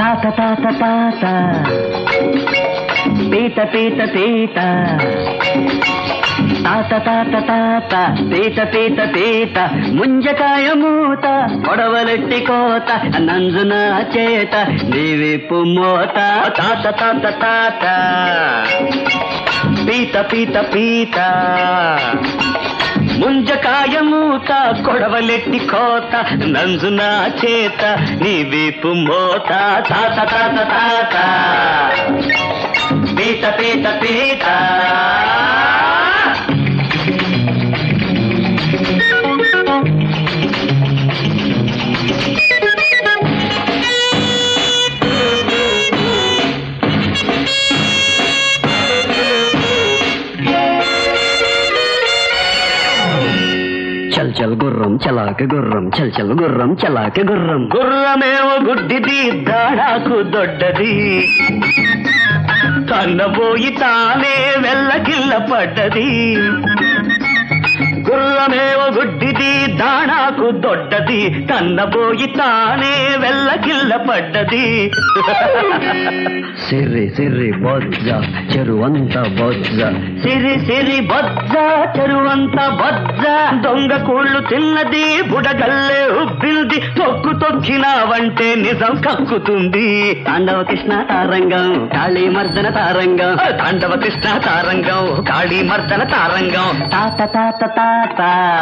తాత తాత తాత పీత పీత పీత తాత తాత తాత పీత పీత పీత ముంజకాయ మూత పొడవలెట్టి కోత నంజున చేత నీవిపు మోత తాత తాత తాత పీత పీత పీత ముంజకాయ మూత కొడవలెట్టి కోత నంజున చేత నీ వీపు మోత తాత తాత తాత పీత పీత పీత చల్ చల్ గుర్రం చలాక గుర్రం చల్ చల్ గుర్రం చలాక గుర్రం గుర్రమేమో గుడ్డిది దాడాకు దొడ్డది కన్నబోయి తానే వెళ్ళకిల్ల పడ్డది గుర్రమేమో గుడ్డిది దాణాకు దొడ్డది కన్నబోయి తానే వెళ్ళకిల్ల పడ్డది సిరి సిరి బొజ్జ చెరువంత బొజ్జ సిరి సిరి బొజ్జ చెరువంత బొజ్జ దొంగ కోళ్ళు తిన్నది బుడగల్లే ఉబ్బింది తొక్కు తొక్కినావంటే నిజం కక్కుతుంది తాండవ కృష్ణ తారంగం కాళీ మర్దన తారంగం తాండవ కృష్ణ తారంగం కాళీ మర్దన తారంగం తాత తాత తాత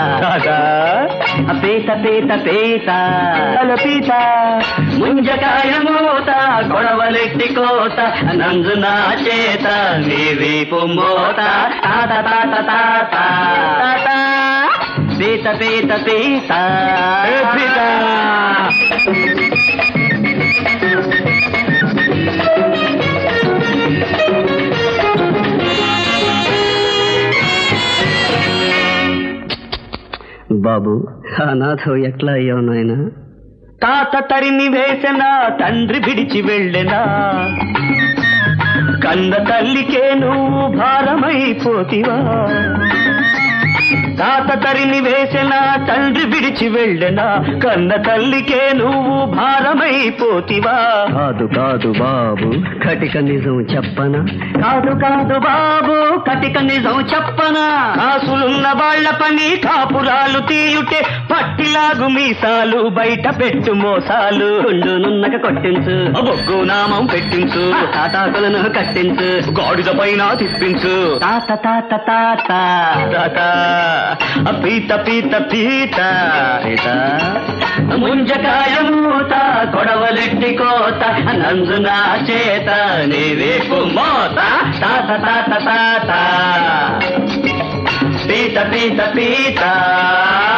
పీత పీత పీత పీత ముంజకాయ మూత గొడవలెట్టి కోత నంజున చేత నీ వీపు మోత తాత తాత తాత తాత పీత పీత పీత పీత బాబు అనాథం ఎట్లా అయ్యావు నాయన తాత తరిమి వేసెనా తండ్రి విడిచి వెళ్ళెనా కన్న తల్లికే నువ్వు భారమైపోతివా తాత తరిని వేసిన తండ్రి విడిచి వెళ్ళెనా కన్న తల్లికే నువ్వు భారమైపోతివా కాదు కాదు బాబు కటిక నిజం చెప్పనా కాదు కాదు బాబు కటిక నిజం చెప్పనా కాసులున్న వాళ్ళ పని కాపురాలు తీయుటే పట్టిలాగు మీసాలు బయట పెట్టు మోసాలు గుండునున్నక కొట్టించు బొగ్గు నామం పెట్టించు తాటాకులను కట్టించు గాడిద పైన తిప్పించు తాత తాత తాత తాత పీత పీత పీత పీత ముంజకాయ మూత కొడవలెట్టి కోత నంజున చేత నీవేపు మోత తాత తాత తాత పీత పీత పీత